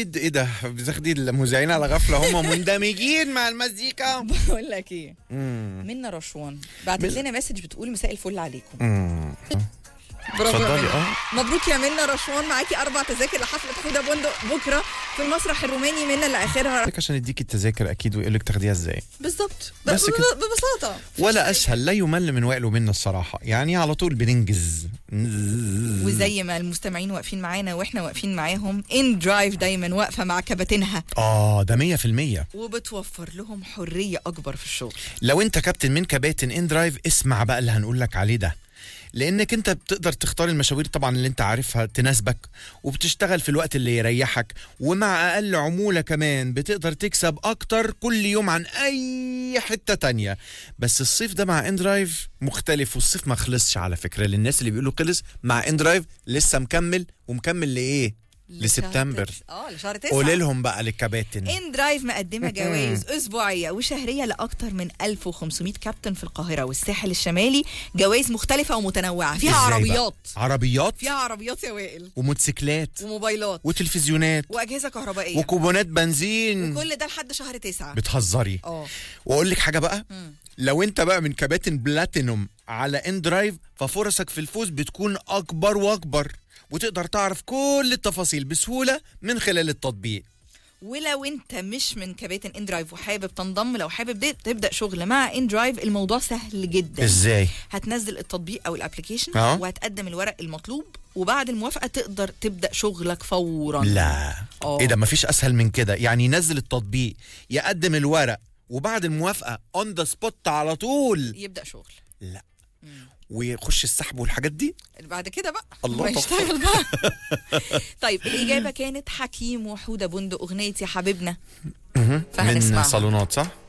جديد ايه ده بتاخدي المذيعين على غفله هم مندمجين مع المزيكا بقول لك ايه مم. منا رشوان بعتت من- لنا مسج بتقول مساء الفل عليكم مم. برافو يا اتفضلي منى. اه مبروك يا منى رشوان معاكي اربع تذاكر لحفله حوده بندق بكره في المسرح الروماني منى اللي اخرها لك عشان يديكي التذاكر اكيد ويقول لك تاخديها ازاي بالظبط ب- بس ب- كده. ببساطه ولا اسهل لا يمل من وائل ومنا الصراحه يعني على طول بننجز وزي ما المستمعين واقفين معانا واحنا واقفين معاهم ان درايف دايما واقفه مع كباتنها اه ده 100% وبتوفر لهم حريه اكبر في الشغل لو انت كابتن من كباتن ان درايف اسمع بقى اللي هنقول لك عليه ده لانك انت بتقدر تختار المشاوير طبعا اللي انت عارفها تناسبك وبتشتغل في الوقت اللي يريحك ومع اقل عمولة كمان بتقدر تكسب اكتر كل يوم عن اي حتة تانية بس الصيف ده مع ان درايف مختلف والصيف ما خلصش على فكرة للناس اللي بيقولوا خلص مع ان درايف لسه مكمل ومكمل لايه لسبتمبر لشهر- اه لشهر تسعة قولي لهم بقى للكباتن ان درايف مقدمه جوائز اسبوعيه وشهريه لاكثر من 1500 كابتن في القاهره والساحل الشمالي جوائز مختلفه ومتنوعه فيها إزاي بقى؟ عربيات عربيات فيها عربيات يا وائل وموتوسيكلات وموبايلات وتلفزيونات واجهزه كهربائيه وكوبونات بنزين وكل ده لحد شهر تسعة بتهزري اه واقول لك حاجه بقى مم. لو انت بقى من كباتن بلاتينوم على ان درايف ففرصك في الفوز بتكون اكبر واكبر وتقدر تعرف كل التفاصيل بسهوله من خلال التطبيق ولو انت مش من كباتن ان درايف وحابب تنضم لو حابب دي- تبدا شغل مع ان درايف الموضوع سهل جدا ازاي هتنزل التطبيق او الابلكيشن اه. وهتقدم الورق المطلوب وبعد الموافقه تقدر تبدا شغلك فورا لا اه. ايه ده مفيش اسهل من كده يعني ينزل التطبيق يقدم الورق وبعد الموافقه اون ذا سبوت على طول يبدا شغل لا ويخش السحب والحاجات دي بعد كده بقى الله ما طب. يشتغل بقى طيب الاجابه كانت حكيم وحوده بندق اغنيه يا حبيبنا من فهنسمعها صالونات صح